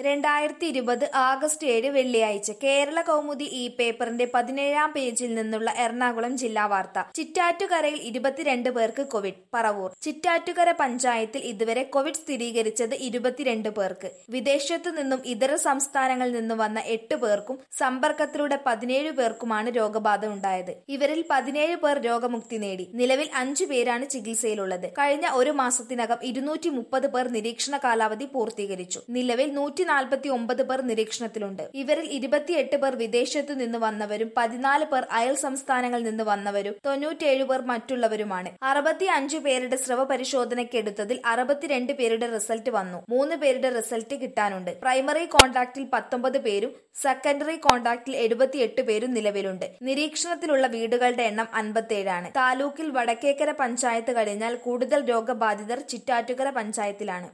രണ്ടായിരത്തി ഇരുപത് ആഗസ്റ്റ് ഏഴ് വെള്ളിയാഴ്ച കേരള കൗമുദി ഈ പേപ്പറിന്റെ പതിനേഴാം പേജിൽ നിന്നുള്ള എറണാകുളം ജില്ലാ വാർത്ത ചിറ്റാറ്റുകരയിൽ ഇരുപത്തിരണ്ട് പേർക്ക് കോവിഡ് പറവൂർ ചിറ്റാറ്റുകര പഞ്ചായത്തിൽ ഇതുവരെ കോവിഡ് സ്ഥിരീകരിച്ചത് ഇരുപത്തിരണ്ട് പേർക്ക് വിദേശത്തു നിന്നും ഇതര സംസ്ഥാനങ്ങളിൽ നിന്നും വന്ന എട്ട് പേർക്കും സമ്പർക്കത്തിലൂടെ പതിനേഴ് പേർക്കുമാണ് രോഗബാധ ഉണ്ടായത് ഇവരിൽ പതിനേഴ് പേർ രോഗമുക്തി നേടി നിലവിൽ അഞ്ചു പേരാണ് ചികിത്സയിലുള്ളത് കഴിഞ്ഞ ഒരു മാസത്തിനകം ഇരുന്നൂറ്റി മുപ്പത് പേർ നിരീക്ഷണ കാലാവധി പൂർത്തീകരിച്ചു നിലവിൽ നൂറ്റി നാൽപ്പത്തി ഒമ്പത് പേർ നിരീക്ഷണത്തിലുണ്ട് ഇവരിൽ ഇരുപത്തിയെട്ട് പേർ വിദേശത്തു നിന്ന് വന്നവരും പതിനാല് പേർ അയൽ സംസ്ഥാനങ്ങളിൽ നിന്ന് വന്നവരും തൊണ്ണൂറ്റിയേഴ് പേർ മറ്റുള്ളവരുമാണ് അറുപത്തി അഞ്ചു പേരുടെ സ്രവ പരിശോധനയ്ക്കെടുത്തതിൽ അറുപത്തിരണ്ട് പേരുടെ റിസൾട്ട് വന്നു മൂന്ന് പേരുടെ റിസൾട്ട് കിട്ടാനുണ്ട് പ്രൈമറി കോൺടാക്റ്റിൽ പത്തൊമ്പത് പേരും സെക്കൻഡറി കോൺടാക്റ്റിൽ എഴുപത്തിയെട്ട് പേരും നിലവിലുണ്ട് നിരീക്ഷണത്തിലുള്ള വീടുകളുടെ എണ്ണം അൻപത്തിയേഴാണ് താലൂക്കിൽ വടക്കേക്കര പഞ്ചായത്ത് കഴിഞ്ഞാൽ കൂടുതൽ രോഗബാധിതർ ചിറ്റാറ്റുകര പഞ്ചായത്തിലാണ്